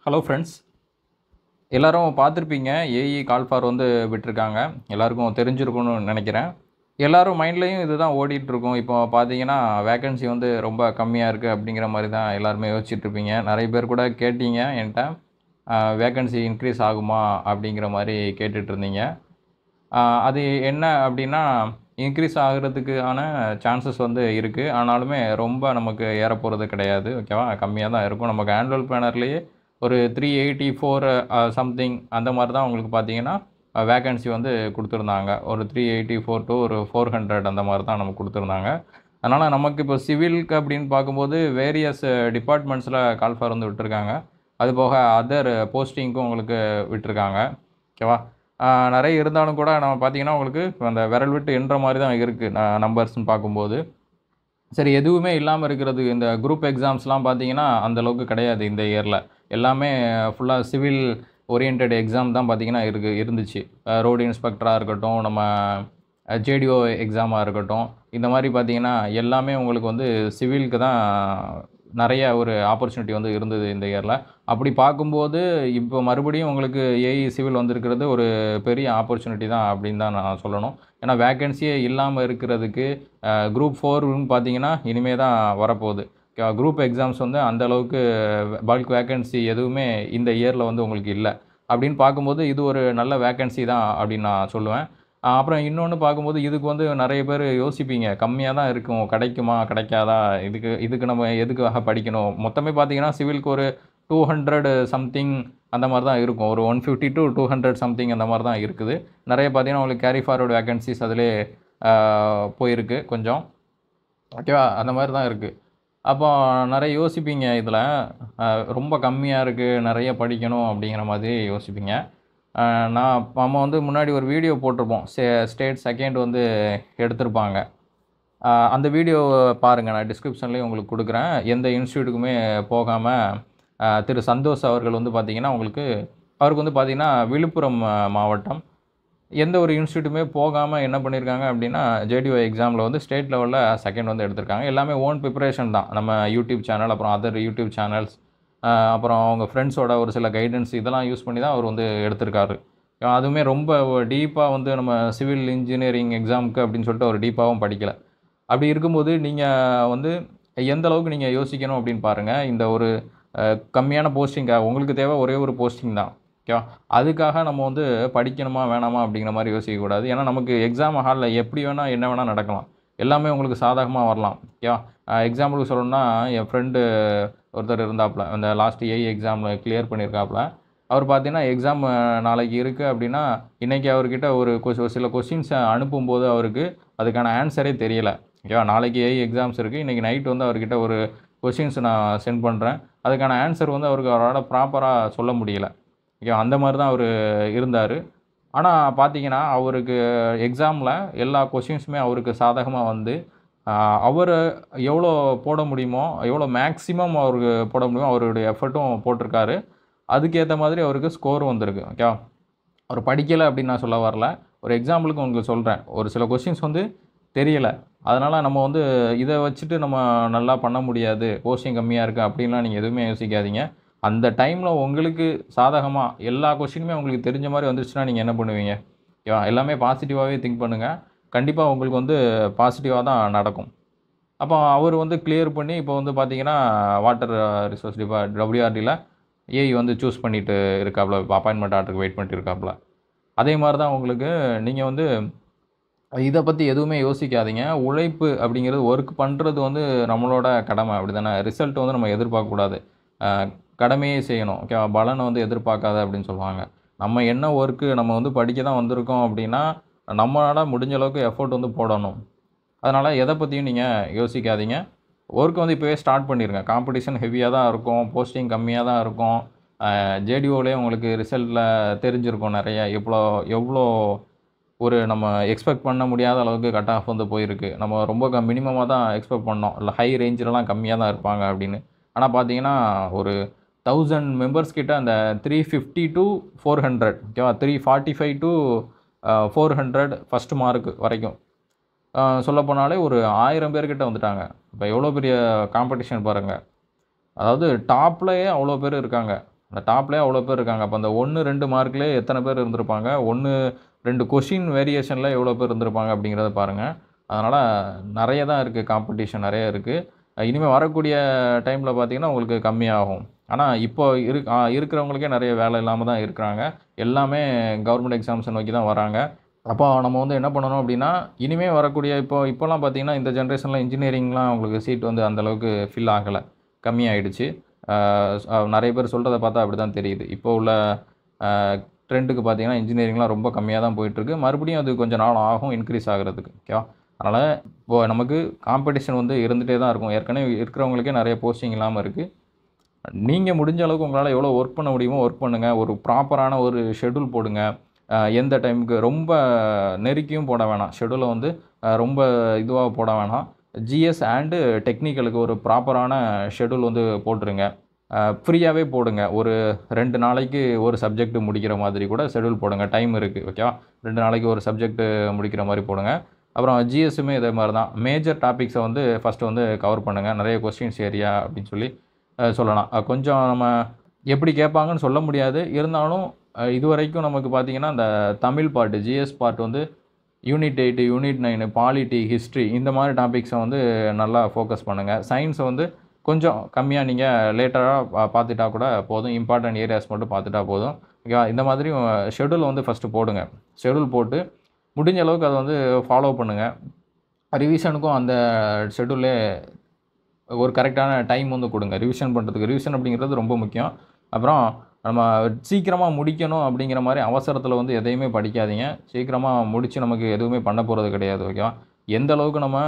hello friends எல்லாரும் பார்த்துருப்பீங்க AE call for வந்து விட்டிருக்காங்க எல்லாருக்கும் தெரிஞ்சிருக்கும்னு நினைக்கிறேன் எல்லாரும் மைண்ட்லேயும் இதுதான் ஓடிட்டு இருக்கும் இப்போ பார்த்தீங்கன்னா வேகன்சி வந்து ரொம்ப கம்மியாக இருக்குது அப்படிங்கிற மாதிரி தான் எல்லாருமே யோசிச்சுட்டு இருப்பீங்க நிறைய பேர் கூட கேட்டீங்க என்கிட்ட வேகன்சி இன்க்ரீஸ் ஆகுமா அப்படிங்கிற மாதிரி கேட்டுட்டு இருந்தீங்க ஆஹ் அது என்ன அப்படின்னா இன்க்ரீஸ் ஆகிறதுக்கான சான்சஸ் வந்து இருக்குது ஆனாலுமே ரொம்ப நமக்கு ஏற போகிறது கிடையாது ஓகேவா கம்மியாக தான் இருக்கும் நமக்கு ஆனுவல் பிளானர்லேயே ஒரு த்ரீ எயிட்டி ஃபோர் சம்திங் அந்த மாதிரி தான் உங்களுக்கு பார்த்தீங்கன்னா வேகன்சி வந்து கொடுத்துருந்தாங்க ஒரு த்ரீ எயிட்டி ஃபோர் டு ஒரு ஃபோர் ஹண்ட்ரட் அந்த மாதிரி தான் நமக்கு கொடுத்துருந்தாங்க அதனால் நமக்கு இப்போ சிவிலுக்கு அப்படின்னு பார்க்கும்போது வேரியஸ் டிபார்ட்மெண்ட்ஸில் கால்ஃபார் வந்து விட்டுருக்காங்க அது போக அதர் போஸ்டிங்க்கும் உங்களுக்கு விட்டுருக்காங்க ஓகேவா ஆஹ் நிறைய இருந்தாலும் கூட நம்ம பார்த்தீங்கன்னா உங்களுக்கு அந்த விரல் விட்டு என்ற மாதிரி தான் இருக்குது நம்பர்ஸ்னு பார்க்கும்போது சரி எதுவுமே இல்லாமல் இருக்கிறது இந்த குரூப் எக்ஸாம்ஸ்லாம் பார்த்தீங்கன்னா அந்த அளவுக்கு கிடையாது இந்த இயரில் எல்லாமே ஃபுல்லாக சிவில் ஓரியன்ட் எக்ஸாம் தான் பார்த்தீங்கன்னா இருக்கு இருந்துச்சு ரோடு இன்ஸ்பெக்டராக இருக்கட்டும் நம்ம ஜேடிஓ எக்ஸாமாக இருக்கட்டும் இந்த மாதிரி பார்த்தீங்கன்னா எல்லாமே உங்களுக்கு வந்து சிவிலுக்கு தான் நிறைய ஒரு ஆப்பர்ச்சுனிட்டி வந்து இருந்தது இந்த இயரில் அப்படி பார்க்கும்போது இப்போ மறுபடியும் உங்களுக்கு ஏஇ சிவில் வந்திருக்கிறது ஒரு பெரிய ஆப்பர்ச்சுனிட்டி தான் அப்படின்னு தான் நான் சொல்லணும் ஏன்னா வேகன்சியே இல்லாமல் இருக்கிறதுக்கு குரூப் ஃபோர்னு பார்த்தீங்கன்னா இனிமே தான் வரப்போகுது குரூப் எக்ஸாம்ஸ் வந்து அந்த அளவுக்கு பல்க் வேகன்சி எதுவுமே இந்த இயரில் வந்து உங்களுக்கு இல்லை அப்படின்னு பார்க்கும்போது இது ஒரு நல்ல வேகன்சி தான் அப்படின்னு நான் சொல்லுவேன் ஆஹ் அப்புறம் இன்னொன்று பார்க்கும்போது இதுக்கு வந்து நிறைய பேர் யோசிப்பீங்க கம்மியாக தான் இருக்கும் கிடைக்குமா கிடைக்காதா இதுக்கு இதுக்கு நம்ம எதுக்காக படிக்கணும் மொத்தமே பார்த்தீங்கன்னா சிவிலுக்கு ஒரு டூ ஹண்ட்ரட் சம்திங் அந்த மாதிரி தான் இருக்கும் ஒரு one fifty to two hundred something அந்த மாதிரி தான் இருக்குது நிறைய பார்த்தீங்கன்னா உங்களுக்கு கேரி ஃபார்வர்டு வேகன்சிஸ் அதிலே ஆஹ் போயிருக்கு கொஞ்சம் ஓகேவா அந்த மாதிரி தான் இருக்குது அப்போ நிறைய யோசிப்பீங்க இதில் ரொம்ப கம்மியாக இருக்குது நிறைய படிக்கணும் அப்படிங்கிற மாதிரி யோசிப்பீங்க ஆஹ் நான் நம்ம வந்து முன்னாடி ஒரு வீடியோ போட்டிருப்போம் ஸ்டே ஸ்டேட் செகண்ட் வந்து எடுத்திருப்பாங்க ஆஹ் அந்த வீடியோ பாருங்கள் நான் டிஸ்கிரிப்ஷன்லேயும் உங்களுக்கு கொடுக்குறேன் எந்த இன்ஸ்டியூட்டுக்குமே போகாமல் திரு சந்தோஷ் அவர்கள் வந்து பார்த்திங்கன்னா உங்களுக்கு அவருக்கு வந்து பார்த்திங்கன்னா விழுப்புரம் ஆஹ் மாவட்டம் எந்த ஒரு இன்ஸ்டியூட்டுமே போகாமல் என்ன பண்ணியிருக்காங்க அப்படின்னா ஜேடிஓ எக்ஸாமில் வந்து ஸ்டேட் லெவலில் செகண்ட் வந்து எடுத்திருக்காங்க எல்லாமே ஓன் ப்ரிப்பரேஷன் தான் நம்ம யூடியூப் சேனல் அப்புறம் அதர் யூடியூப் சேனல்ஸ் அப்புறம் அவங்க ஃப்ரெண்ட்ஸோட ஒரு சில கைடன்ஸ் இதெல்லாம் யூஸ் பண்ணி தான் அவர் வந்து எடுத்திருக்காரு அதுவுமே ரொம்ப டீப்பாக வந்து நம்ம சிவில் இன்ஜினியரிங் எக்ஸாமுக்கு அப்படின்னு சொல்லிட்டு ஒரு டீப்பாகவும் படிக்கலை அப்படி இருக்கும்போது நீங்கள் வந்து எந்த அளவுக்கு நீங்கள் யோசிக்கணும் அப்படின்னு பாருங்கள் இந்த ஒரு அஹ், கம்மியான போஸ்டிங்காக உங்களுக்கு தேவை ஒரே ஒரு போஸ்டிங் தான் ஓகேவா அதுக்காக நம்ம வந்து படிக்கணுமா வேணாமா அப்படிங்கிற மாதிரி யோசிக்கக்கூடாது ஏன்னா நமக்கு எக்ஸாம் ஹாலில் எப்படி வேணால் என்ன வேணால் நடக்கலாம் எல்லாமே உங்களுக்கு சாதகமாக வரலாம் ஓகேவா எக்ஸாம்பிளுக்கு சொல்லணும்னா என் ஃப்ரெண்டு ஒருத்தர் இருந்தாப்புல அந்த லாஸ்ட் ஏஐ எக்ஸாமில் கிளியர் பண்ணியிருக்காப்புல அவர் பார்த்தீங்கன்னா எக்ஸாம் நாளைக்கு இருக்குது அப்படின்னா இன்றைக்கி அவர்கிட்ட ஒரு கொஸ் ஒரு சில கொஸ்டின்ஸை அனுப்பும்போது அவருக்கு அதுக்கான ஆன்சரே தெரியலை ஓகேவா நாளைக்கு ஏஐ எக்ஸாம்ஸ் இருக்குது இன்றைக்கி நைட் வந்து அவர்கிட்ட ஒரு கொஸ்டின்ஸ் நான் சென்ட் பண்ணுறேன் அதுக்கான ஆன்சர் வந்து அவருக்கு அவரால் ப்ராப்பராக சொல்ல முடியல ஓகே அந்த மாதிரி தான் அவர் இருந்தார் ஆனால் பார்த்தீங்கன்னா அவருக்கு எக்ஸாமில் எல்லா கொஷின்ஸுமே அவருக்கு சாதகமாக வந்து அவர் எவ்வளோ போட முடியுமோ எவ்வளோ மேக்ஸிமம் அவருக்கு போட முடியுமோ அவருடைய எஃபர்ட்டும் போட்டிருக்காரு அதுக்கேற்ற மாதிரி அவருக்கு ஸ்கோர் வந்திருக்கு ஓகே அவர் படிக்கலை அப்படின்னு நான் சொல்ல வரல ஒரு எக்ஸாம்பிளுக்கு உங்களுக்கு சொல்கிறேன் ஒரு சில கொஷின்ஸ் வந்து தெரியலை அதனால் நம்ம வந்து இதை வச்சுட்டு நம்ம நல்லா பண்ண முடியாது போஸ்டிங் கம்மியாக இருக்குது அப்படின்லாம் நீங்கள் எதுவுமே யோசிக்காதீங்க அந்த டைமில் உங்களுக்கு சாதகமாக எல்லா கொஷினுமே உங்களுக்கு தெரிஞ்ச மாதிரி வந்துருச்சுன்னா நீங்கள் என்ன பண்ணுவீங்க ஓகேவா எல்லாமே பாசிட்டிவாகவே திங்க் பண்ணுங்கள் கண்டிப்பாக உங்களுக்கு வந்து பாசிட்டிவாக தான் நடக்கும் அப்போ அவர் வந்து கிளியர் பண்ணி இப்போ வந்து பார்த்தீங்கன்னா வாட்டர் ரிசோர்ஸ் டிபா டபிள்யூஆர்டியில் ஏஐ வந்து சூஸ் பண்ணிட்டு இருக்காப்புல அப்பாயின்மெண்ட் ஆர்டருக்கு வெயிட் பண்ணிட்டு இருக்காப்புல அதே மாதிரி தான் உங்களுக்கு நீங்கள் வந்து இதை பற்றி எதுவுமே யோசிக்காதீங்க உழைப்பு அப்படிங்கிறது ஒர்க் பண்ணுறது வந்து நம்மளோட கடமை அப்படி தானே ரிசல்ட் வந்து நம்ம எதிர்பார்க்கக்கூடாது அஹ் கடமையே செய்யணும் ஓகேவா பலனை வந்து எதிர்பார்க்காத அப்படின்னு சொல்லுவாங்க நம்ம என்ன ஒர்க்கு நம்ம வந்து படிக்க தான் வந்திருக்கோம் அப்படின்னா நம்மளால் முடிஞ்ச அளவுக்கு எஃபோர்ட் வந்து போடணும் அதனால் எதை பற்றியும் நீங்கள் யோசிக்காதீங்க ஒர்க் வந்து இப்போவே ஸ்டார்ட் பண்ணிடுங்க காம்படிஷன் ஹெவியாக தான் இருக்கும் போஸ்டிங் கம்மியாக தான் இருக்கும் ஜேடிஓலேயே உங்களுக்கு ரிசல்ட்டில் தெரிஞ்சிருக்கும் நிறைய எவ்வளோ எவ்வளோ ஒரு நம்ம எக்ஸ்பெக்ட் பண்ண முடியாத அளவுக்கு கட் ஆஃப் வந்து போயிருக்கு நம்ம ரொம்ப க மினிமமாக தான் எக்ஸ்பெக்ட் பண்ணோம் இல்லை ஹை ரேஞ்சிலலாம் கம்மியாக தான் இருப்பாங்க அப்படின்னு ஆனால் பார்த்தீங்கன்னா ஒரு தௌசண்ட் மெம்பர்ஸ் கிட்ட அந்த three fifty to four hundred ஓகேவா three forty five to four hundred first mark வரைக்கும் சொல்லப்போனாலே ஒரு ஆயிரம் பேர்கிட்ட வந்துட்டாங்க இப்போ எவ்வளோ பெரிய காம்படிஷன் பாருங்கள் அதாவது டாப்லேயே அவ்வளோ பேர் இருக்காங்க அந்த டாப்லேயே அவ்வளோ பேர் இருக்காங்க அப்போ அந்த ஒன்று ரெண்டு மார்க்லேயே எத்தனை பேர் இருந்திருப்பாங்க ஒன்று ரெண்டு கொஷின் வேரியேஷனில் எவ்வளோ பேர் இருந்திருப்பாங்க அப்படிங்கிறத பாருங்கள் அதனால் நிறைய தான் இருக்குது காம்படிஷன் நிறைய இருக்குது இனிமேல் வரக்கூடிய டைமில் பார்த்தீங்கன்னா உங்களுக்கு கம்மியாகும் ஆனால் இப்போ இரு ஆ, இருக்கிறவங்களுக்கே நிறைய வேலை இல்லாமல் தான் இருக்கிறாங்க எல்லாமே கவர்மெண்ட் எக்ஸாம்ஸை நோக்கி தான் வராங்க அப்போ நம்ம வந்து என்ன பண்ணணும் அப்படின்னா இனிமேல் வரக்கூடிய இப்போ இப்போலாம் பார்த்தீங்கன்னா இந்த ஜென்ரேஷனில் இன்ஜினியரிங்லாம் உங்களுக்கு சீட் வந்து அந்த அளவுக்கு ஃபில் ஆகலை கம்மியாயிடுச்சு ஆஹ் அஹ் நிறைய பேர் சொல்கிறத பார்த்தா அப்படி தான் தெரியுது இப்போ உள்ள ட்ரெண்டுக்கு பார்த்தீங்கன்னா இன்ஜினியரிங்லாம் ரொம்ப கம்மியாக தான் போயிட்டுருக்கு மறுபடியும் அது கொஞ்சம் நாள் ஆகும் இன்க்ரீஸ் ஆகிறதுக்கு ஓகேவா அதனால் இப்போ நமக்கு காம்படிஷன் வந்து இருந்துகிட்டே தான் இருக்கும் ஏற்கனவே இருக்கிறவங்களுக்கே நிறைய போஸ்டிங் இல்லாமல் இருக்குது நீங்கள் முடிஞ்ச அளவுக்கு உங்களால் எவ்வளோ ஒர்க் பண்ண முடியுமோ ஒர்க் பண்ணுங்கள் ஒரு ப்ராப்பரான ஒரு ஷெட்யூல் போடுங்க அஹ் எந்த டைமுக்கு ரொம்ப நெருக்கியும் போட வேணாம் ஷெட்யூலை வந்து அஹ் ரொம்ப இதுவாக போட வேணாம் ஜிஎஸ் அண்டு டெக்னிக்கலுக்கு ஒரு ப்ராப்பரான ஷெட்யூல் வந்து போட்டுருங்க ஃப்ரீயாகவே போடுங்க ஒரு ரெண்டு நாளைக்கு ஒரு சப்ஜெக்ட் முடிக்கிற மாதிரி கூட ஷெட்யூல் போடுங்க டைம் இருக்குது ஓகேவா ரெண்டு நாளைக்கு ஒரு சப்ஜெக்ட் முடிக்கிற மாதிரி போடுங்க அப்புறம் ஜிஎஸ்ஸுமே இதே மாதிரி தான் மேஜர் டாபிக்ஸை வந்து ஃபஸ்ட்டு வந்து கவர் பண்ணுங்கள் நிறைய கொஸ்டின்ஸ் ஏரியா அப்படின்னு சொல்லி அஹ் சொல்லலாம் அஹ் கொஞ்சம் நம்ம எப்படி கேட்பாங்கன்னு சொல்ல முடியாது இருந்தாலும் அஹ் இது வரைக்கும் நமக்கு பார்த்தீங்கன்னா இந்த தமிழ் பார்ட்டு ஜிஎஸ் பார்ட் வந்து unit eight unit nine polity history இந்த மாதிரி டாபிக்ஸை வந்து நல்லா ஃபோக்கஸ் பண்ணுங்கள் சயின்ஸை வந்து கொஞ்சம் கம்மியாக நீங்கள் லேட்டராக பார்த்துட்டா கூட போதும் இம்பார்ட்டன்ட் ஏரியாஸ் மட்டும் பார்த்துட்டா போதும் ஓகேவா இந்த மாதிரி ஷெடியூல் வந்து ஃபஸ்ட்டு போடுங்க ஷெடியூல் போட்டு முடிஞ்ச அளவுக்கு அதை வந்து ஃபாலோ பண்ணுங்கள் ரிவிஷனுக்கும் அந்த ஷெடியூல்லே ஒரு கரெக்டான டைம் வந்து கொடுங்க ரிவிஷன் பண்ணுறதுக்கு ரிவிஷன் அப்படிங்கிறது ரொம்ப முக்கியம் அப்புறம் நம்ம சீக்கிரமாக முடிக்கணும் அப்படிங்கிற மாதிரி அவசரத்தில் வந்து எதையுமே படிக்காதீங்க சீக்கிரமாக முடித்து நமக்கு எதுவுமே பண்ண போகிறது கிடையாது ஓகேவா எந்த அளவுக்கு நம்ம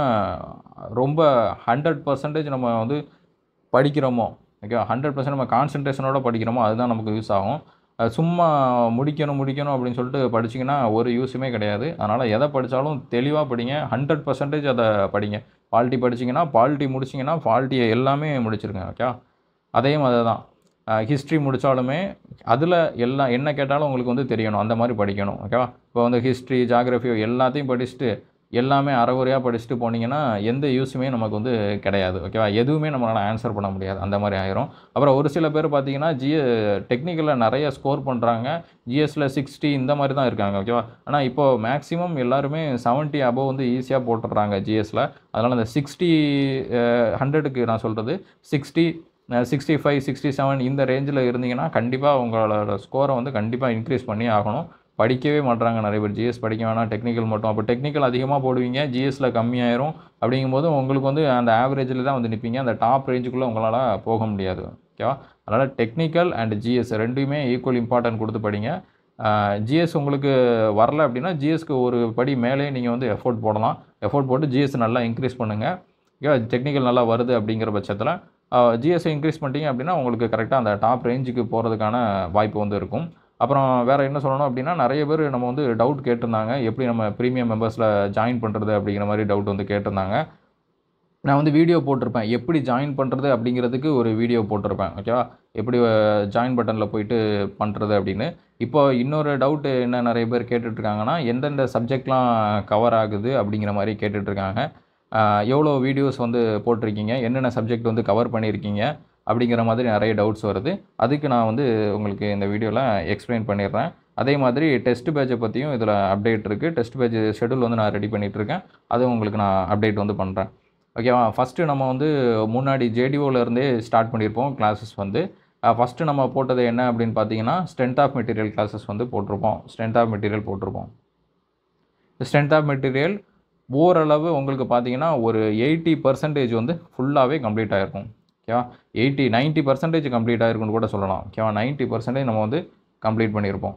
ரொம்ப ஹண்ட்ரட் பர்சன்டேஜ் நம்ம வந்து படிக்கிறோமோ ஓகேவா ஹண்ட்ரட் பர்சன்ட் நம்ம கான்சன்ட்ரேஷனோட படிக்கிறோமோ அதுதான் நமக்கு யூஸ் ஆகும் அஹ் சும்மா முடிக்கணும் முடிக்கணும் அப்படின்னு சொல்லிட்டு படிச்சிங்கன்னா ஒரு யூஸுமே கிடையாது அதனால் எதை படித்தாலும் தெளிவாக படிங்க ஹண்ட்ரட் பர்சன்டேஜ் அதை படிங்க பாலிட்டி படிச்சிங்கன்னா பாலிட்டி முடிச்சிங்கன்னா பாலிட்டியை எல்லாமே முடிச்சிருங்க ஓகே அதே மாதிரி தான் ஹிஸ்ட்ரி முடித்தாலுமே அதில் எல்லாம் என்ன கேட்டாலும் உங்களுக்கு வந்து தெரியணும் அந்த மாதிரி படிக்கணும் ஓகேவா இப்போ வந்து ஹிஸ்ட்ரி ஜாகிரஃபி எல்லாத்தையும் படிச்சுட்டு எல்லாமே அறகுறையாக படிச்சுட்டு போனீங்கன்னா எந்த யூஸுமே நமக்கு வந்து கிடையாது ஓகேவா எதுவுமே நம்மளால் ஆன்சர் பண்ண முடியாது அந்த மாதிரி ஆயிரும் அப்புறம் ஒரு சில பேர் பார்த்தீங்கன்னா ஜிஎ டெக்னிக்கலில் நிறைய ஸ்கோர் பண்ணுறாங்க ஜிஎஸ்ல சிக்ஸ்டி இந்த மாதிரி தான் இருக்காங்க ஓகேவா ஆனால் இப்போது மேக்ஸிமம் எல்லாருமே செவன்ட்டி அபவ் வந்து ஈஸியாக போட்டுடுறாங்க ஜிஎஸ்ல அதனால் அந்த சிக்ஸ்டி ஹண்ட்ரடுக்கு நான் சொல்கிறது sixty sixty five sixty seven இந்த ரேஞ்சில் இருந்தீங்கன்னா கண்டிப்பாக உங்களோட ஸ்கோரை வந்து கண்டிப்பாக இன்க்ரீஸ் பண்ணி ஆகணும் படிக்கவே மாட்றாங்க நிறைய பேர் ஜிஎஸ் படிக்க வேணாம் டெக்னிக்கல் மட்டும் அப்போ டெக்னிக்கல் அதிகமாக போடுவீங்க ஜிஎஸ்ல கம்மியாயிரும் அப்படிங்கும்போது உங்களுக்கு வந்து அந்த ஆவரேஜில் தான் வந்து நிற்பீங்க அந்த டாப் ரேஞ்சுக்குள்ளே உங்களால் போக முடியாது ஓகேவா அதனால் டெக்னிக்கல் அண்ட் ஜிஎஸ் ரெண்டுமே ஈக்குவல் இம்பார்ட்டன்ட் கொடுத்து படிங்க ஜிஎஸ் உங்களுக்கு வரல அப்படின்னா ஜிஎஸ்க்கு ஒரு படி மேலே நீங்கள் வந்து எஃபோர்ட் போடலாம் எஃபோர்ட் போட்டு ஜிஎஸ் நல்லா இன்க்ரீஸ் பண்ணுங்கள் ஓகே டெக்னிக்கல் நல்லா வருது அப்படிங்கிற பட்சத்தில் ஜிஎஸ்ஐ இன்க்ரீஸ் பண்ணிட்டீங்க அப்படின்னா உங்களுக்கு கரெக்டாக அந்த டாப் ரேஞ்சுக்கு போகிறதுக்கான வாய்ப்பு வந்து இருக்கும் அப்புறம் வேறு என்ன சொல்லணும் அப்படின்னா நிறைய பேர் நம்ம வந்து டவுட் கேட்டிருந்தாங்க எப்படி நம்ம ப்ரீமியம் மெம்பர்ஸில் ஜாயின் பண்ணுறது அப்படிங்கிற மாதிரி டவுட் வந்து கேட்டிருந்தாங்க நான் வந்து வீடியோ போட்டிருப்பேன் எப்படி ஜாயின் பண்ணுறது அப்படிங்கிறதுக்கு ஒரு வீடியோ போட்டிருப்பேன் ஓகேவா எப்படி ஜாயின் பட்டனில் போயிட்டு பண்ணுறது அப்படின்னு இப்போ இன்னொரு டவுட்டு என்ன நிறைய பேர் கேட்டுட்ருக்காங்கன்னா எந்தெந்த சப்ஜெக்ட்லாம் கவர் ஆகுது அப்படிங்கிற மாதிரி கேட்டுட்ருக்காங்க எவ்வளோ வீடியோஸ் வந்து போட்டிருக்கீங்க என்னென்ன சப்ஜெக்ட் வந்து கவர் பண்ணியிருக்கீங்க அப்படிங்கிற மாதிரி நிறைய டவுட்ஸ் வருது அதுக்கு நான் வந்து உங்களுக்கு இந்த வீடியோவில் எக்ஸ்பிளைன் பண்ணிடுறேன் அதே மாதிரி டெஸ்ட் பேட்சை பற்றியும் இதில் அப்டேட் இருக்குது டெஸ்ட் பேட்ச் ஷெடியூல் வந்து நான் ரெடி பண்ணிகிட்ருக்கேன் அதுவும் உங்களுக்கு நான் அப்டேட் வந்து பண்ணுறேன் ஓகேவா ஃபஸ்ட்டு நம்ம வந்து முன்னாடி JDO-ல இருந்தே ஸ்டார்ட் பண்ணியிருப்போம் கிளாஸஸ் வந்து ஃபஸ்ட்டு நம்ம போட்டது என்ன அப்படின்னு பார்த்தீங்கன்னா ஸ்ட்ரென்த் ஆஃப் மெட்டீரியல் கிளாஸஸ் வந்து போட்டிருப்போம் ஸ்ட்ரென்த் ஆஃப் மெட்டீரியல் போட்டிருப்போம் ஸ்ட்ரென்த் ஆஃப் மெட்டீரியல் ஓரளவு உங்களுக்கு பார்த்தீங்கன்னா ஒரு எயிட்டி பர்சன்டேஜ் வந்து ஃபுல்லாகவே கம்ப்ளீட் ஆகிருக்கும் ஓகேவா எயிட்டி நைன்ட்டி பர்சன்டேஜ் கம்ப்ளீட் ஆகிருக்குன்னு கூட சொல்லலாம் ஓகேவா நைன்ட்டி பர்சன்டேஜ் நம்ம வந்து கம்ப்ளீட் பண்ணியிருப்போம்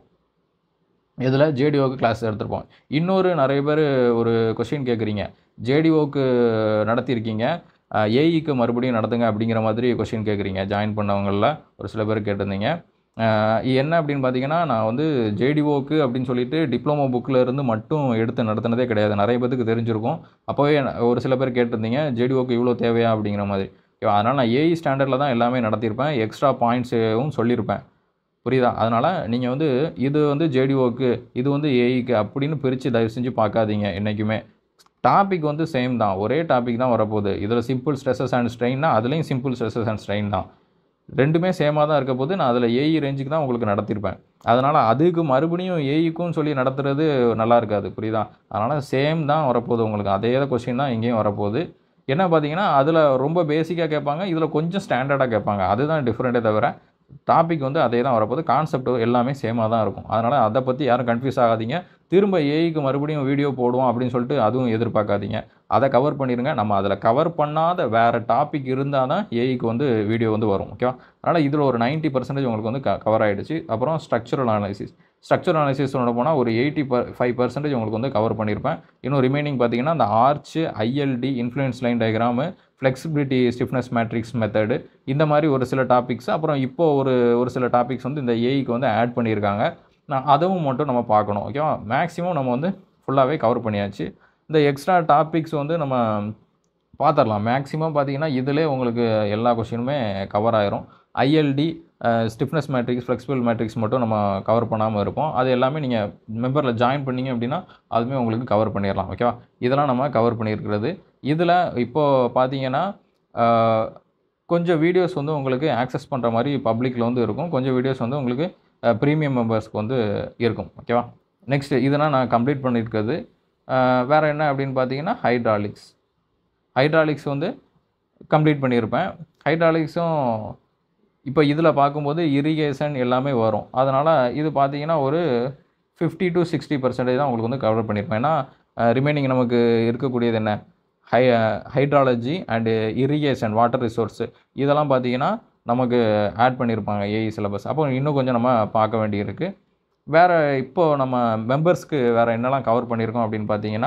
இதில் ஜேடிஓக்கு கிளாஸ் எடுத்திருப்போம் இன்னொரு நிறைய பேர் ஒரு கொஷின் கேட்குறீங்க ஜேடிஓக்கு நடத்தியிருக்கீங்க ஏஇக்கு மறுபடியும் நடத்துங்க அப்படிங்கிற மாதிரி கொஷின் கேட்குறீங்க ஜாயின் பண்ணவங்களில் ஒரு சில பேர் கேட்டிருந்தீங்க அஹ் என்ன அப்படின்னு பார்த்தீங்கன்னா நான் வந்து ஜேடிஓக்கு அப்படின்னு சொல்லிட்டு டிப்ளமோ புக்கில் இருந்து மட்டும் எடுத்து நடத்தினதே கிடையாது நிறைய பேருக்கு தெரிஞ்சிருக்கும் அப்போவே நான் ஒரு சில பேர் கேட்டிருந்தீங்க ஜேடிஓக்கு இவ்வளோ தேவையா அப்படிங்கிற மாதிரி ஓகேவா அதனால் நான் ஏஇ ஸ்டாண்டர்டில் தான் எல்லாமே நடத்தியிருப்பேன் எக்ஸ்ட்ரா பாயிண்ட்ஸும் சொல்லியிருப்பேன் புரியுதா அதனால் நீங்கள் வந்து இது வந்து ஜேடிஓக்கு இது வந்து ஏஇக்கு அப்படின்னு பிரித்து தயவு செஞ்சு பார்க்காதீங்க என்றைக்குமே டாபிக் வந்து சேம் தான் ஒரே டாபிக் தான் வரப்போகுது இதில் சிம்பிள் ஸ்ட்ரெஸஸ் அண்ட் ஸ்ட்ரெயின்னா அதுலேயும் சிம்பிள் ஸ்ட்ரெஸஸ் அண்ட் ஸ்ட்ரெயின் தான் ரெண்டுமே சேமாக தான் இருக்க போது நான் அதில் ஏஇ ரேஞ்சுக்கு தான் உங்களுக்கு நடத்தியிருப்பேன் அதனால் அதுக்கு மறுபடியும் ஏஇக்கும் சொல்லி நடத்துறது நல்லா இருக்காது புரியுதா அதனால் சேம் தான் வரப்போகுது உங்களுக்கு அதே கொஸ்டின் தான் இங்கேயும் வரப்போகுது என்ன பார்த்தீங்கன்னா அதில் ரொம்ப பேசிக்காக கேட்பாங்க இதில் கொஞ்சம் ஸ்டாண்டர்டாக கேட்பாங்க அதுதான் டிஃப்ரெண்ட்டே தவிர டாபிக் வந்து அதே தான் வரப்போகுது கான்செப்ட் எல்லாமே சேமாக தான் இருக்கும் அதனால் அதை பற்றி யாரும் கன்ஃபியூஸ் ஆகாதீங்க திரும்ப ஏஐக்கு மறுபடியும் வீடியோ போடுவோம் அப்படின்னு சொல்லிட்டு அதுவும் எதிர்பார்க்காதீங்க அதை கவர் பண்ணிடுங்க நம்ம அதில் கவர் பண்ணாத வேறு டாபிக் இருந்தால் தான் ஏஐக்கு வந்து வீடியோ வந்து வரும் ஓகேவா அதனால் இதில் ஒரு 90% பர்சன்டேஜ் உங்களுக்கு வந்து கவர் ஆகிடுச்சு அப்புறம் ஸ்ட்ரக்சரல் அனாலிசிஸ் ஸ்ட்ரக்சரல் அனாலிசிஸ் சொல்ல போனால் ஒரு எயிட்டி பர் ஃபைவ் பர்சன்டேஜ் உங்களுக்கு வந்து கவர் பண்ணியிருப்பேன் இன்னும் ரிமைனிங் பார்த்தீங்கன்னா அந்த arch ILD influence line diagram flexibility stiffness matrix method இந்த மாதிரி ஒரு சில டாபிக்ஸ் அப்புறம் இப்போ ஒரு ஒரு சில டாபிக்ஸ் வந்து இந்த ஏஐக்கு வந்து ஆட் பண்ணியிருக்காங்க நான் அதுவும் மட்டும் நம்ம பார்க்கணும் ஓகேவா மேக்ஸிமம் நம்ம வந்து ஃபுல்லாகவே கவர் பண்ணியாச்சு இந்த எக்ஸ்ட்ரா டாபிக்ஸ் வந்து நம்ம பார்த்துடலாம் மேக்ஸிமம் பார்த்தீங்கன்னா இதிலே உங்களுக்கு எல்லா கொஷினுமே கவர் ஆயிரும் ILD stiffness matrix flexible matrix மட்டும் நம்ம கவர் பண்ணாமல் இருப்போம் அது எல்லாமே நீங்கள் மெம்பரில் ஜாயின் பண்ணீங்க அப்படின்னா அதுவுமே உங்களுக்கு கவர் பண்ணிடலாம் ஓகேவா இதெல்லாம் நம்ம கவர் பண்ணியிருக்கிறது இதில் இப்போது பார்த்தீங்கன்னா ஆஹ், கொஞ்சம் வீடியோஸ் வந்து உங்களுக்கு ஆக்சஸ் பண்ணுற மாதிரி பப்ளிக்கில் வந்து இருக்கும் கொஞ்சம் வீடியோஸ் வந்து உங்களுக்கு ப்ரீமியம் மெம்பர்ஸ்க்கு வந்து இருக்கும் ஓகேவா நெக்ஸ்ட் இதெல்லாம் நான் கம்ப்ளீட் பண்ணியிருக்கிறது ஆஹ், வேறு என்ன அப்படின்னு பார்த்தீங்கன்னா ஹைட்ராலிக்ஸ் ஹைட்ராலிக்ஸ் வந்து கம்ப்ளீட் பண்ணியிருப்பேன் ஹைட்ராலிக்ஸும் இப்போ இதில் பார்க்கும்போது இரிகேஷன் எல்லாமே வரும் அதனால் இது பார்த்தீங்கன்னா ஒரு ஃபிஃப்டி டு சிக்ஸ்டி பர்சன்டேஜ் தான் உங்களுக்கு வந்து கவர் பண்ணியிருப்பேன் ஏன்னா ரிமைனிங் நமக்கு இருக்கக்கூடியது என்ன ஹை hydrology and irrigation water resource இதெல்லாம் பார்த்தீங்கன்னா நமக்கு ஆட் பண்ணியிருப்பாங்க ஏஇ சிலபஸ் அப்போ இன்னும் கொஞ்சம் நம்ம பார்க்க வேண்டியிருக்கு வேறு இப்போது நம்ம மெம்பர்ஸ்க்கு வேறு என்னெல்லாம் கவர் பண்ணியிருக்கோம் அப்படின்னு பார்த்தீங்கன்னா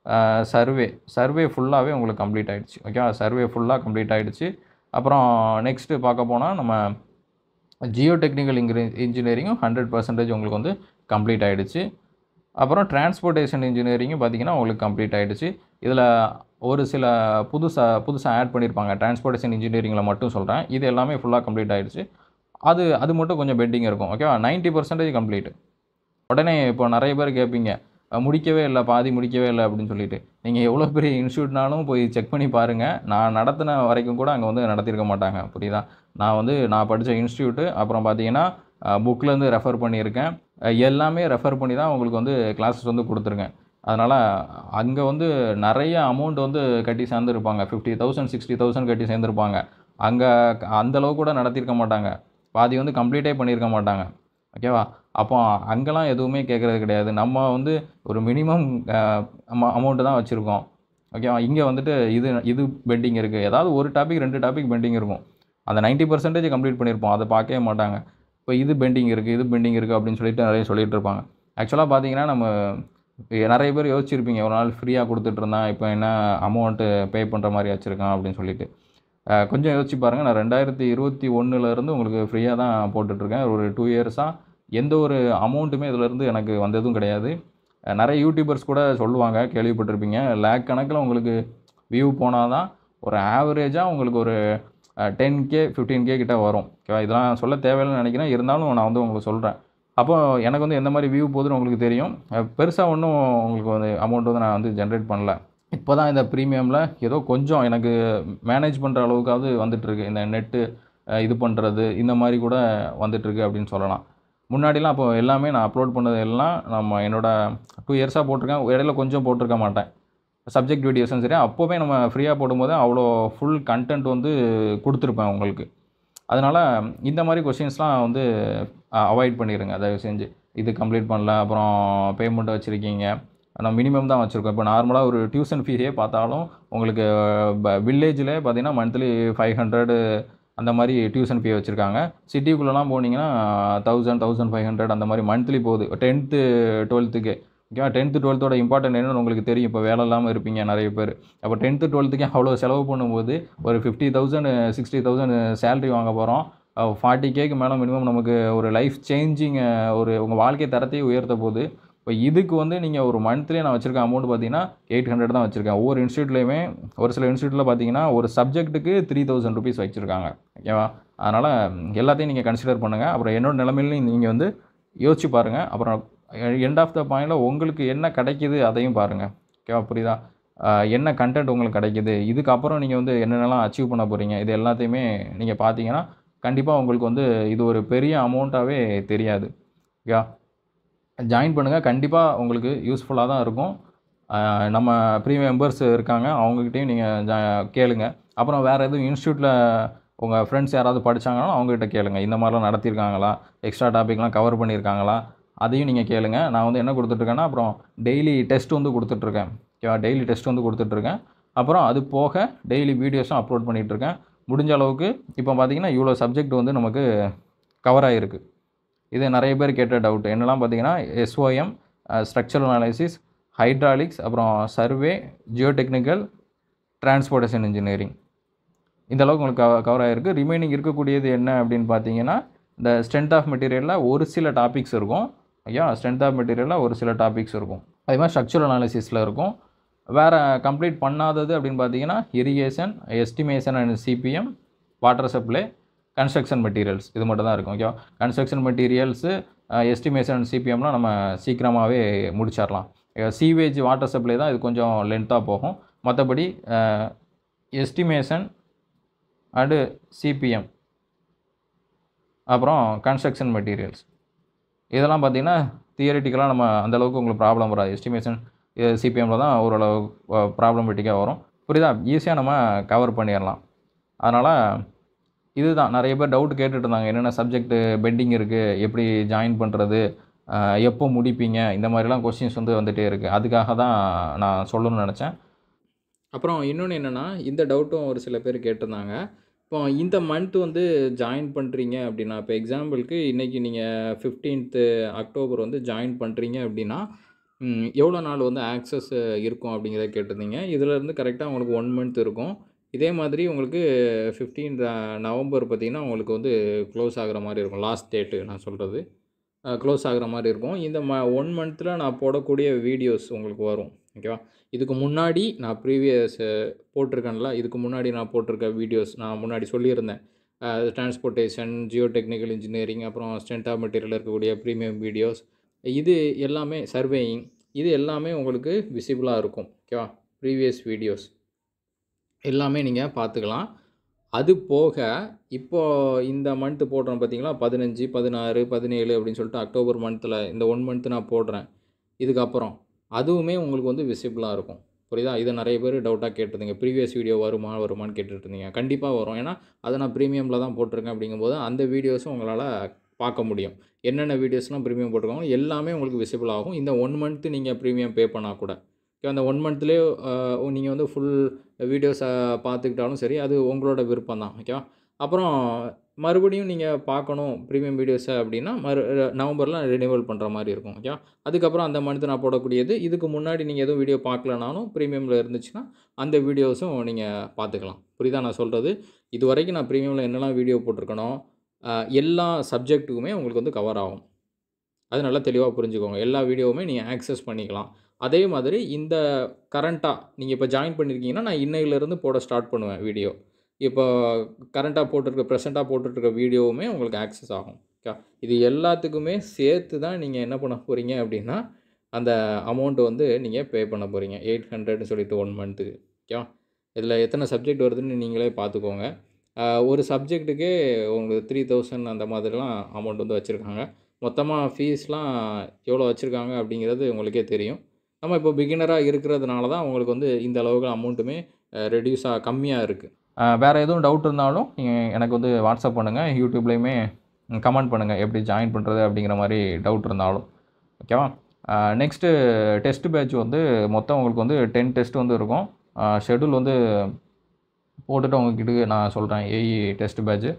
சர்வே சர்வே ஃபுல்லாகவே உங்களுக்கு கம்ப்ளீட் ஆகிடுச்சு ஓகே சர்வே ஃபுல்லாக கம்ப்ளீட் ஆகிடுச்சு அப்புறம் நெக்ஸ்ட்டு பார்க்க போனால் நம்ம ஜியோ டெக்னிக்கல் இன்ஜினி இன்ஜினியரிங்கும் ஹண்ட்ரட் பர்சன்டேஜ் உங்களுக்கு வந்து கம்ப்ளீட் ஆகிடுச்சு அப்புறம் டிரான்ஸ்போர்ட்டேஷன் இன்ஜினியரிங்கும் பார்த்தீங்கன்னா உங்களுக்கு கம்ப்ளீட் ஆகிடுச்சு இதில் ஒரு சில புதுசாக புதுசாக ஆட் பண்ணியிருப்பாங்க டிரான்ஸ்போர்ட்டேஷன் இன்ஜினியரிங்கில் மட்டும் சொல்கிறேன் இது எல்லாமே ஃபுல்லாக கம்ப்ளீட் ஆகிடுச்சு அது அது மட்டும் கொஞ்சம் பெண்டிங் இருக்கும் ஓகேவா நைன்ட்டி பர்சன்டேஜ் கம்ப்ளீட் உடனே இப்போ நிறைய பேர் கேட்பீங்க அஹ் முடிக்கவே இல்லை பாதி முடிக்கவே இல்லை அப்படின்னு சொல்லிட்டு நீங்கள் எவ்வளோ பெரிய இன்ஸ்டியூட்னாலும் போய் செக் பண்ணி பாருங்கள் நான் நடத்தின வரைக்கும் கூட அங்கே வந்து நடத்தியிருக்க மாட்டாங்க புரியுதா நான் வந்து நான் படித்த இன்ஸ்டியூட்டு அப்புறம் பார்த்தீங்கன்னா புக்லேருந்து ரெஃபர் பண்ணியிருக்கேன் அஹ் எல்லாமே ரெஃபர் பண்ணி தான் உங்களுக்கு வந்து கிளாஸஸ் வந்து கொடுத்துருக்கேன் அதனால் அங்கே வந்து நிறைய அமௌண்ட் வந்து கட்டி சேர்ந்துருப்பாங்க ஃபிஃப்டி தௌசண்ட் சிக்ஸ்டி தௌசண்ட் கட்டி சேர்ந்துருப்பாங்க அங்கே அந்த அளவு கூட நடத்தியிருக்க மாட்டாங்க பாதி வந்து கம்ப்ளீட்டே பண்ணியிருக்க மாட்டாங்க ஓகேவா அப்போ அங்கெல்லாம் எதுவுமே கேட்குறது கிடையாது நம்ம வந்து ஒரு மினிமம் அமௌண்ட்டு தான் வச்சுருக்கோம் ஓகேவா இங்கே வந்துட்டு இது இது பெண்டிங் இருக்குது ஏதாவது ஒரு டாபிக் ரெண்டு டாபிக் பெண்டிங் இருக்கும் அந்த 90% பர்சன்டேஜ் கம்ப்ளீட் பண்ணியிருப்போம் அதை பார்க்கவே மாட்டாங்க இப்போ இது பெண்டிங் இருக்குது இது பெண்டிங் இருக்குது அப்படின்னு சொல்லிட்டு நிறைய சொல்லிட்டு இருப்பாங்க ஆக்சுவலாக பார்த்தீங்கன்னா நம்ம நிறைய பேர் யோசிச்சிருப்பீங்க ஒரு நாள் ஃப்ரீயாக கொடுத்துட்டு இருந்தான் இப்போ என்ன அமௌண்ட்டு பே பண்ணுற மாதிரி வச்சுருக்கான் அப்படின்னு சொல்லிட்டு அஹ் கொஞ்சம் யோசிச்சு பாருங்கள் நான் ரெண்டாயிரத்தி இருபத்தி ஒன்றுலேருந்து உங்களுக்கு ஃப்ரீயாக தான் போட்டுட்ருக்கேன் ஒரு டூ இயர்ஸாக எந்த ஒரு அமௌண்ட்டுமே இதிலேருந்து எனக்கு வந்ததும் கிடையாது அஹ் நிறைய யூடியூபர்ஸ் கூட சொல்லுவாங்க கேள்விப்பட்டிருப்பீங்க லேக் கணக்கில் உங்களுக்கு வியூ போனால் தான் ஒரு ஆவரேஜாக உங்களுக்கு ஒரு டென் கே ஃபிஃப்டீன் கே கிட்ட வரும் ஓகேவா இதெல்லாம் சொல்ல தேவையில்லைன்னு நினைக்கிறேன் இருந்தாலும் நான் வந்து உங்களுக்கு சொல்கிறேன் அப்போ எனக்கு வந்து எந்த மாதிரி வியூ போகுதுன்னு உங்களுக்கு தெரியும் பெருசாக ஒன்றும் உங்களுக்கு வந்து அமௌண்ட் வந்து நான் வந்து ஜென்ரேட் பண்ணல இப்போ தான் இந்த ப்ரீமியமில் ஏதோ கொஞ்சம் எனக்கு மேனேஜ் பண்ணுற அளவுக்காவது வந்துட்டுருக்கு இந்த நெட்டு இது பண்ணுறது இந்த மாதிரி கூட வந்துட்டுருக்கு அப்படின்னு சொல்லலாம் முன்னாடிலாம் அப்போ எல்லாமே நான் அப்லோட் பண்ணது எல்லாம் நம்ம என்னோட டூ இயர்ஸாக போட்டிருக்கேன் இடையில கொஞ்சம் போட்டிருக்க மாட்டேன் சப்ஜெக்ட் வீடியோஸும் சரி அப்போவே நம்ம ஃப்ரீயாக போடும்போது அவ்வளோ ஃபுல் கண்டென்ட் வந்து கொடுத்துருப்பேன் உங்களுக்கு அதனால் இந்த மாதிரி கொஷின்ஸ்லாம் வந்து அவாய்ட் பண்ணிடுங்க தயவு செஞ்சு இது கம்ப்ளீட் பண்ணல அப்புறம் பேமெண்ட் வச்சுருக்கீங்க நான் மினிமம் தான் வச்சுருக்கோம் இப்போ நார்மலாக ஒரு டியூஷன் ஃபீஸே பார்த்தாலும் உங்களுக்கு வில்லேஜில் பார்த்தீங்கன்னா மந்த்லி ஃபைவ் ஹண்ட்ரடு அந்த மாதிரி டியூஷன் ஃபீ வச்சுருக்காங்க சிட்டிக்குள்ளெலாம் போனீங்கன்னா தௌசண்ட் தௌசண்ட் ஃபைவ் ஹண்ட்ரட் அந்த மாதிரி மந்த்லி போகுது டென்த்து டுவெல்த்துக்கு ஓகேவா டென்த்து டுவெல்த்தோட இம்பார்ட்டன்ட் என்னன்னு உங்களுக்கு தெரியும் இப்போ வேலை இல்லாமல் இருப்பீங்க நிறைய பேர் அப்போ டென்த்து டுவெல்த்துக்கே அவ்வளோ செலவு பண்ணும்போது ஒரு fifty thousand sixty thousand salary வாங்க போகிறோம் ஃபார்ட்டி கேக்கு மேலே மினிமம் நமக்கு ஒரு லைஃப் சேஞ்சிங் ஒரு உங்கள் வாழ்க்கை தரத்தையே உயர்த்த போகுது இப்போ இதுக்கு வந்து நீங்கள் ஒரு மந்த்லி நான் வச்சுருக்க அமௌண்ட் பார்த்தீங்கன்னா எயிட் ஹண்ட்ரட் தான் வச்சுருக்கேன் ஒவ்வொரு இன்ஸ்டியூட்லேயுமே ஒரு சில இன்ஸ்டியூட்டில் பார்த்தீங்கன்னா ஒரு சப்ஜெக்ட்டுக்கு த்ரீ தௌசண்ட் ருபீஸ் வச்சுருக்காங்க ஓகேவா அதனால் எல்லாத்தையும் நீங்கள் கன்சிடர் பண்ணுங்கள் அப்புறம் என்னோட நிலமையிலையும் நீங்கள் வந்து யோசிச்சு பாருங்கள் அப்புறம் எண்ட் ஆஃப் த பாயிண்டில் உங்களுக்கு என்ன கிடைக்கிது அதையும் பாருங்கள் ஓகேவா புரியுதா ஆஹ் என்ன கண்டென்ட் உங்களுக்கு கிடைக்கிது இதுக்கப்புறம் நீங்கள் வந்து என்னென்னலாம் அச்சீவ் பண்ண போகிறீங்க இது எல்லாத்தையுமே நீங்கள் பார்த்தீங்கன்னா கண்டிப்பாக உங்களுக்கு வந்து இது ஒரு பெரிய அமௌண்ட்டாகவே தெரியாது யா ஜாயின் பண்ணுங்கள் கண்டிப்பாக உங்களுக்கு யூஸ்ஃபுல்லாக தான் இருக்கும் ஆஹ் நம்ம ப்ரீமியம் மெம்பர்ஸ் இருக்காங்க அவங்கக்கிட்டையும் நீங்கள் ஜா கேளுங்க அப்புறம் வேறு எதுவும் இன்ஸ்டியூட்டில் உங்கள் ஃப்ரெண்ட்ஸ் யாராவது படித்தாங்கன்னா அவங்ககிட்ட கேளுங்க இந்த மாதிரிலாம் நடத்தியிருக்காங்களா எக்ஸ்ட்ரா டாபிக்லாம் கவர் பண்ணியிருக்காங்களா அதையும் நீங்கள் கேளுங்க நான் வந்து என்ன கொடுத்துட்ருக்கேன்னா அப்புறம் டெய்லி டெஸ்ட் வந்து கொடுத்துட்ருக்கேன் ஓகேவா டெய்லி டெஸ்ட் வந்து கொடுத்துட்ருக்கேன் அப்புறம் அது போக டெய்லி வீடியோஸும் அப்லோட் பண்ணிகிட்ருக்கேன் முடிஞ்ச அளவுக்கு இப்போ பார்த்தீங்கன்னா இவ்வளோ சப்ஜெக்ட் வந்து நமக்கு கவர் ஆகிருக்கு இது நிறைய பேர் கேட்ட டவுட் என்னெல்லாம் பார்த்தீங்கன்னா எஸ்ஓஎம் ஸ்ட்ரக்சரல் அனாலிசிஸ் ஹைட்ராலிக்ஸ் அப்புறம் சர்வே ஜியோடெக்னிக்கல் டிரான்ஸ்போர்ட்டேஷன் இன்ஜினியரிங் இந்த அளவுக்கு உங்களுக்கு கவ கவர் ஆகிருக்கு ரிமைனிங் இருக்கக்கூடியது என்ன அப்படின்னு பார்த்தீங்கன்னா இந்த ஸ்ட்ரென்த் ஆஃப் மெட்டீரியலில் ஒரு சில டாபிக்ஸ் இருக்கும் ஐயா ஸ்ட்ரென்த் ஆஃப் மெட்டீரியலில் ஒரு சில டாபிக்ஸ் இருக்கும் அதே மாதிரி ஸ்ட்ரக்சரல் அனாலிசிஸில் இருக்கும் வேறு கம்ப்ளீட் பண்ணாதது அப்படின்னு பார்த்தீங்கன்னா irrigation estimation and CPM water supply construction materials இது மட்டும் தான் இருக்கும் ஓகேவா கன்ஸ்ட்ரக்ஷன் மெட்டீரியல்ஸு எஸ்டிமேஷன் அண்ட் சிபிஎம்லாம் நம்ம சீக்கிரமாகவே முடிச்சிடலாம் சீவேஜ் வாட்டர் சப்ளை தான் இது கொஞ்சம் லென்த்தாக போகும் மற்றபடி எஸ்டிமேஷன் அண்டு சிபிஎம் அப்புறம் கன்ஸ்ட்ரக்ஷன் மெட்டீரியல்ஸ் இதெல்லாம் பார்த்தீங்கன்னா தியரிட்டிக்கலாக நம்ம அந்தளவுக்கு உங்களுக்கு ப்ராப்ளம் வராது எஸ்டிமேஷன் சிபிஎம்மில் தான் ஓரளவு ப்ராப்ளமேட்டிக்காக வரும் புரியுதா ஈஸியாக நம்ம கவர் பண்ணிடலாம் அதனால் இதுதான் நிறைய பேர் டவுட் கேட்டுட்டு இருந்தாங்க என்னென்ன சப்ஜெக்ட் பெண்டிங் இருக்குது எப்படி ஜாயின் பண்ணுறது எப்போ முடிப்பீங்க இந்த மாதிரிலாம் கொஸ்டின்ஸ் வந்து வந்துகிட்டே இருக்குது அதுக்காக தான் நான் சொல்லணும்னு நினச்சேன் அப்புறம் இன்னொன்று என்னென்னா இந்த டவுட்டும் ஒரு சில பேர் கேட்டிருந்தாங்க இப்போ இந்த மந்த் வந்து ஜாயின் பண்ணுறீங்க அப்படின்னா இப்போ எக்ஸாம்பிளுக்கு இன்றைக்கி நீங்கள் ஃபிஃப்டீன்த்து அக்டோபர் வந்து ஜாயின் பண்ணுறீங்க அப்படின்னா ம், எவ்வளோ நாள் வந்து ஆக்சஸ் இருக்கும் அப்படிங்கிறத கேட்டிருந்தீங்க இதிலேருந்து கரெக்டாக உங்களுக்கு ஒன் மந்த் இருக்கும் இதே மாதிரி உங்களுக்கு ஃபிஃப்டீன் நவம்பர் பார்த்திங்கன்னா உங்களுக்கு வந்து க்ளோஸ் ஆகுற மாதிரி இருக்கும் லாஸ்ட் டேட்டு நான் சொல்கிறது க்ளோஸ் ஆகுற மாதிரி இருக்கும் இந்த ம ஒன் மந்த்தில் நான் போடக்கூடிய வீடியோஸ் உங்களுக்கு வரும் ஓகேவா இதுக்கு முன்னாடி நான் ப்ரீவியஸ் போட்டிருக்கேன்ல இதுக்கு முன்னாடி நான் போட்டிருக்க வீடியோஸ் நான் முன்னாடி சொல்லியிருந்தேன் டிரான்ஸ்போர்ட்டேஷன் ஜியோ டெக்னிக்கல் இன்ஜினியரிங் அப்புறம் ஸ்ட்ரென்த் ஆஃப் மெட்டீரியல் இருக்கக்கூடிய ப்ரீமியம் வீடியோஸ் இது எல்லாமே சர்வேயிங் இது எல்லாமே உங்களுக்கு விசிபிளாக இருக்கும் ஓகேவா ப்ரீவியஸ் வீடியோஸ் எல்லாமே நீங்கள் பார்த்துக்கலாம் அது போக இப்போ இந்த மந்த்து போடுறோம் பார்த்தீங்களா பதினஞ்சு பதினாறு பதினேழு அப்படின்னு சொல்லிட்டு அக்டோபர் மந்த்தில் இந்த ஒன் மந்த்து நான் போடுறேன் இதுக்கப்புறம் அதுவுமே உங்களுக்கு வந்து விசிபிளாக இருக்கும் புரியுதா இதை நிறைய பேர் டவுட்டாக கேட்டிருந்தீங்க ப்ரீவியஸ் வீடியோ வருமா வருமான்னு கேட்டுட்டு இருந்தீங்க கண்டிப்பாக வரும் ஏன்னா அதை நான் ப்ரீமியமில் தான் போட்டிருக்கேன் அப்படிங்கும்போது அந்த வீடியோஸும் உங்களால் பார்க்க முடியும் என்னென்ன வீடியோஸ்லாம் ப்ரீமியம் போட்டிருக்காங்களோ எல்லாமே உங்களுக்கு விசிபிள் ஆகும் இந்த ஒன் மந்த்து நீங்கள் ப்ரீமியம் பே பண்ணால் கூட ஓகே அந்த ஒன் மந்த்லேயே நீங்கள் வந்து ஃபுல் வீடியோஸை பார்த்துக்கிட்டாலும் சரி அது உங்களோட விருப்பம் தான் ஓகேவா அப்புறம் மறுபடியும் நீங்கள் பார்க்கணும் ப்ரீமியம் வீடியோஸை அப்படின்னா மறு நவம்பரில் ரினிவல் பண்ணுற மாதிரி இருக்கும் ஓகேவா அதுக்கப்புறம் அந்த மந்த் நான் போடக்கூடியது இதுக்கு முன்னாடி நீங்கள் எதுவும் வீடியோ பார்க்கலனாலும் ப்ரீமியமில் இருந்துச்சுன்னா அந்த வீடியோஸும் நீங்கள் பார்த்துக்கலாம் புரியுதா நான் சொல்கிறது இது வரைக்கும் நான் ப்ரீமியமில் என்னெல்லாம் வீடியோ போட்டிருக்கனோ அஹ், எல்லா சப்ஜெக்ட்டுக்குமே உங்களுக்கு வந்து கவர் ஆகும் அது நல்லா தெளிவாக புரிஞ்சுக்கோங்க எல்லா வீடியோவுமே நீங்கள் ஆக்சஸ் பண்ணிக்கலாம் அதே மாதிரி இந்த கரண்ட்டாக நீங்கள் இப்போ ஜாயின் பண்ணியிருக்கீங்கன்னா நான் இன்னையிலேருந்து போட ஸ்டார்ட் பண்ணுவேன் வீடியோ இப்போ கரண்ட்டாக போட்டிருக்க ப்ரெசெண்ட்டாக போட்டுட்ருக்க வீடியோவுமே உங்களுக்கு ஆக்சஸ் ஆகும் ஓகே இது எல்லாத்துக்குமே சேர்த்து தான் நீங்கள் என்ன பண்ண போகிறீங்க அப்படின்னா அந்த அமௌண்ட்டு வந்து நீங்கள் பே பண்ண போகிறீங்க எயிட் ஹண்ட்ரட்னு சொல்லிட்டு ஒன் மந்த்துக்கு ஓகேவா இதில் எத்தனை சப்ஜெக்ட் வருதுன்னு நீங்களே பார்த்துக்கோங்க ஆஹ் ஒரு சப்ஜெக்ட்டுக்கே உங்களுக்கு த்ரீ தௌசண்ட் அந்த மாதிரிலாம் அமௌண்ட் வந்து வச்சுருக்காங்க மொத்தமாக ஃபீஸ்லாம் எவ்வளோ வச்சுருக்காங்க அப்படிங்கிறது உங்களுக்கே தெரியும் நம்ம இப்போ பிகினராக இருக்கிறதுனால தான் உங்களுக்கு வந்து இந்த அளவுக்கு அமௌண்ட்டுமே ரெடியூஸாக கம்மியாக இருக்குது வேறு எதுவும் டவுட் இருந்தாலும் நீங்கள் எனக்கு வந்து வாட்ஸ்அப் பண்ணுங்கள் யூடியூப்லேயுமே கமெண்ட் பண்ணுங்கள் எப்படி ஜாயின் பண்ணுறது அப்படிங்கிற மாதிரி டவுட் இருந்தாலும் ஓகேவா நெக்ஸ்ட்டு டெஸ்ட் பேட்ச் வந்து மொத்தம் உங்களுக்கு வந்து டென் டெஸ்ட் வந்து இருக்கும் ஷெடியூல் வந்து போட்டுட்டு உங்ககிட்ட நான் சொல்கிறேன் ஏஇ டெஸ்ட் பேட்ச்சு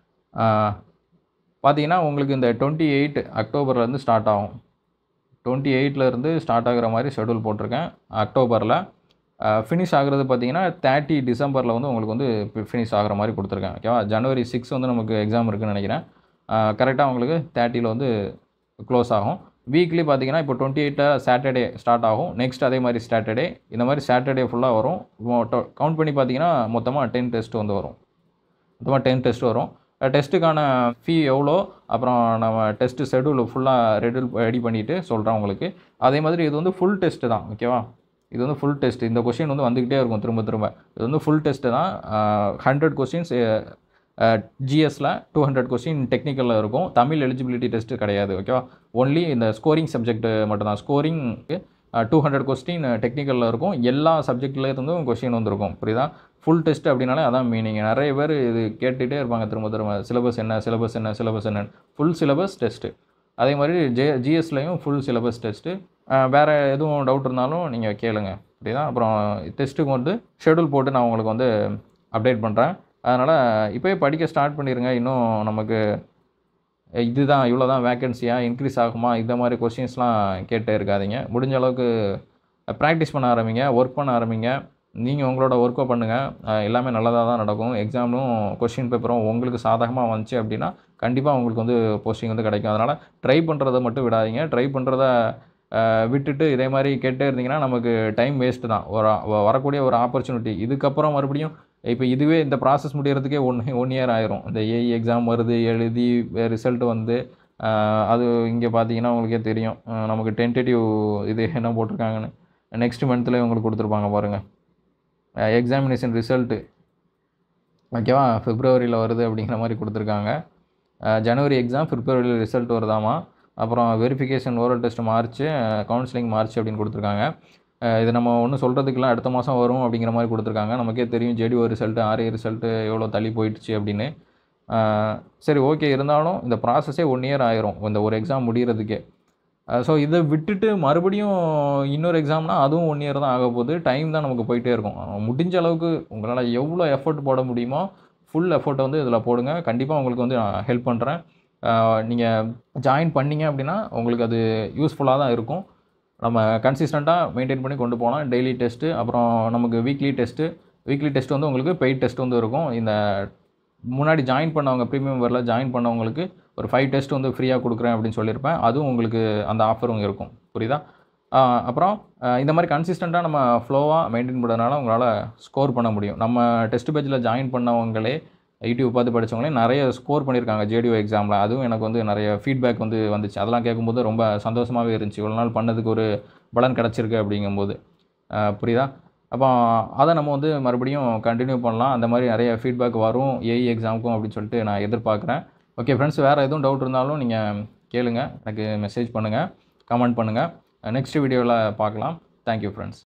பார்த்தீங்கன்னா உங்களுக்கு இந்த டுவெண்ட்டி எயிட் அக்டோபர்லேருந்து ஸ்டார்ட் ஆகும் டுவெண்ட்டி இருந்து ஸ்டார்ட் ஆகுற மாதிரி ஷெடியூல் போட்டிருக்கேன் அக்டோபரில் ஃபினிஷ் ஆகுறது பார்த்தீங்கன்னா தேர்ட்டி டிசம்பரில் வந்து உங்களுக்கு வந்து ஃபினிஷ் ஆகுற மாதிரி கொடுத்துருக்கேன் ஓகேவா ஜனவரி சிக்ஸ் வந்து நமக்கு எக்ஸாம் இருக்குன்னு நினைக்கிறேன் கரெக்டாக உங்களுக்கு தேர்ட்டியில் வந்து க்ளோஸ் ஆகும் வீக்லி பார்த்தீங்கன்னா இப்போ டுவெண்ட்டி எயிட்டில் சாட்டர்டே ஸ்டார்ட் ஆகும் நெக்ஸ்ட் அதே மாதிரி சாட்டர்டே இந்த மாதிரி சாட்டர்டே ஃபுல்லாக வரும் கவுண்ட் பண்ணி பார்த்தீங்கன்னா மொத்தமாக டென் டெஸ்ட் வந்து வரும் மொத்தமாக டென் டெஸ்ட் வரும் டெஸ்ட்டுக்கான ஃபீ எவ்வளோ அப்புறம் நம்ம டெஸ்ட்டு ஷெடியூல் ஃபுல்லாக ரெடியூல் ரெடி பண்ணிவிட்டு சொல்கிறேன் உங்களுக்கு அதே மாதிரி இது வந்து ஃபுல் டெஸ்ட்டு தான் ஓகேவா இது வந்து ஃபுல் டெஸ்ட் இந்த கொஷின் வந்து வந்துக்கிட்டே இருக்கும் திரும்ப திரும்ப இது வந்து ஃபுல் டெஸ்ட்டு தான் ஹண்ட்ரட் கொஸ்டின்ஸ் ஜிஎஸ்ல டூ ஹண்ட்ரட் கொஸ்டின் டெக்னிக்கலில் இருக்கும் தமிழ் எலிஜிபிலிட்டி டெஸ்ட்டு கிடையாது ஓகேவா ஒன்லி இந்த ஸ்கோரிங் சப்ஜெக்ட் மட்டும்தான் ஸ்கோரிங்க்கு டூ ஹண்ட்ரட் கொஸ்டின் டெக்னிக்கலில் இருக்கும் எல்லா சப்ஜெக்ட்ல இருந்தும் கொஸ்டின் வந்திருக்கும் புரியுதா ஃபுல் டெஸ்ட் அப்படின்னாலே அதான் மீனிங் நிறைய பேர் இது கேட்டுகிட்டே இருப்பாங்க திரும்ப திரும்ப சிலபஸ் என்ன சிலபஸ் என்ன சிலபஸ் என்ன ஃபுல் சிலபஸ் டெஸ்ட்டு அதே மாதிரி ஜே ஜிஎஸ்லையும் ஃபுல் சிலபஸ் டெஸ்ட்டு வேறு எதுவும் டவுட் இருந்தாலும் நீங்கள் கேளுங்க புரியுதா அப்புறம் டெஸ்ட்டுக்கு வந்து ஷெடியூல் போட்டு நான் உங்களுக்கு வந்து அப்டேட் பண்ணுறேன் அதனால் இப்போயே படிக்க ஸ்டார்ட் பண்ணிடுங்க இன்னும் நமக்கு இதுதான் இவ்வளோ தான் வேக்கன்சியா இன்க்ரீஸ் ஆகுமா இந்த மாதிரி கொஸ்டின்ஸ்லாம் கேட்டே இருக்காதீங்க முடிஞ்ச அளவுக்கு ப்ராக்டிஸ் பண்ண ஆரம்பிங்க ஒர்க் பண்ண ஆரம்பிங்க நீங்கள் உங்களோட ஒர்க்கை பண்ணுங்கள் எல்லாமே நல்லதாக தான் நடக்கும் எக்ஸாமும் கொஷின் பேப்பரும் உங்களுக்கு சாதகமாக வந்துச்சு அப்படின்னா கண்டிப்பாக உங்களுக்கு வந்து போஸ்டிங் வந்து கிடைக்கும் அதனால் ட்ரை பண்ணுறதை மட்டும் விடாதீங்க ட்ரை பண்ணுறத விட்டுட்டு இதே மாதிரி கேட்டே இருந்தீங்கன்னா நமக்கு டைம் வேஸ்ட்டு தான் ஒரு வ- வரக்கூடிய ஒரு ஆப்பர்ச்சுனிட்டி இதுக்கப்புறம் மறுபடியும் இப்போ இதுவே இந்த ப்ராசஸ் முடியறதுக்கே ஒன் ஒன் இயர் ஆயிரும் இந்த ஏஇ எக்ஸாம் வருது எழுதி ரிசல்ட் வந்து அஹ், அது இங்கே பார்த்தீங்கன்னா உங்களுக்கே தெரியும் அஹ், நமக்கு டென்டேட்டிவ் இது என்ன போட்டிருக்காங்கன்னு நெக்ஸ்ட் மந்த்தில் உங்களுக்கு கொடுத்துருப்பாங்க பாருங்கள் எக்ஸாமினேஷன் ரிசல்ட்டு ஓகேவா பிப்ரவரியில் வருது அப்படிங்கிற மாதிரி கொடுத்துருக்காங்க அஹ் ஜனவரி எக்ஸாம் பிப்ரவரியில் ரிசல்ட் வருதாமா அப்புறம் verification oral test March counselling March அப்படின்னு கொடுத்துருக்காங்க அஹ் இது நம்ம ஒன்றும் சொல்கிறதுக்குலாம் அடுத்த மாதம் வரும் அப்படிங்கிற மாதிரி கொடுத்துருக்காங்க நமக்கே தெரியும் ஜேடிஓ ரிசல்ட்டு ஆர்ஏ ரிசல்ட்டு எவ்வளோ தள்ளி போயிடுச்சு அப்படின்னு அஹ் சரி ஓகே இருந்தாலும் இந்த ப்ராசஸே ஒன் இயர் ஆயிரும் இந்த ஒரு எக்ஸாம் முடிகிறதுக்கே ஸோ இதை விட்டுட்டு மறுபடியும் இன்னொரு எக்ஸாம்னா அதுவும் ஒன் இயர் தான் ஆக போகுது டைம் தான் நமக்கு போயிட்டே இருக்கும் அஹ் முடிஞ்ச அளவுக்கு உங்களால் எவ்வளோ எஃபோர்ட் போட முடியுமோ ஃபுல் எஃபோர்ட்டை வந்து இதில் போடுங்க கண்டிப்பாக உங்களுக்கு வந்து நான் ஹெல்ப் பண்ணுறேன் நீங்கள் ஜாயின் பண்ணீங்க அப்படின்னா உங்களுக்கு அது யூஸ்ஃபுல்லாக தான் இருக்கும் நம்ம கன்சிஸ்டண்ட்டாக மெயின்டைன் பண்ணி கொண்டு போகலாம் டெய்லி டெஸ்ட்டு அப்புறம் நமக்கு வீக்லி டெஸ்ட்டு வீக்லி டெஸ்ட் வந்து உங்களுக்கு பெய்ட் டெஸ்ட் வந்து இருக்கும் இந்த முன்னாடி ஜாயின் பண்ணவங்க ப்ரீமியம் வரல ஜாயின் பண்ணவங்களுக்கு ஒரு ஃபைவ் டெஸ்ட் வந்து ஃப்ரீயாக கொடுக்குறேன் அப்படின்னு சொல்லியிருப்பேன் அதுவும் உங்களுக்கு அந்த ஆஃபரும் இருக்கும் புரியுதா ஆஹ் அப்புறம் ஆஹ் இந்த மாதிரி கன்சிஸ்டண்ட்டாக நம்ம ஃப்ளோவாக மெயின்டைன் பண்ணுறதுனால உங்களால் ஸ்கோர் பண்ண முடியும் நம்ம டெஸ்ட் பேஜில் ஜாயின் பண்ணவங்களே யூடியூப் பார்த்து படித்தவங்களே நிறைய ஸ்கோர் பண்ணியிருக்காங்க ஜேடிஓ எக்ஸாமில் அதுவும் எனக்கு வந்து நிறைய ஃபீட்பேக் வந்து வந்துச்சு அதெல்லாம் கேட்கும்போது ரொம்ப சந்தோஷமாகவே இருந்துச்சு இவ்வளோ நாள் பண்ணதுக்கு ஒரு பலன் கிடச்சிருக்கு அப்படிங்கும்போது ஆஹ் புரியுதா அப்போ அதை நம்ம வந்து மறுபடியும் கண்டினியூ பண்ணலாம் அந்த மாதிரி நிறைய ஃபீட்பேக் வரும் ஏஇ எக்ஸாமுக்கும் அப்படின்னு சொல்லிட்டு நான் எதிர்பார்க்குறேன் ஓகே ஃப்ரெண்ட்ஸ் வேறு எதுவும் டவுட் இருந்தாலும் நீங்கள் கேளுங்க எனக்கு மெசேஜ் பண்ணுங்கள் கமெண்ட் பண்ணுங்கள் நெக்ஸ்ட் வீடியோவில் பார்க்கலாம் தேங்க்யூ ஃப்ரெண்ட்ஸ்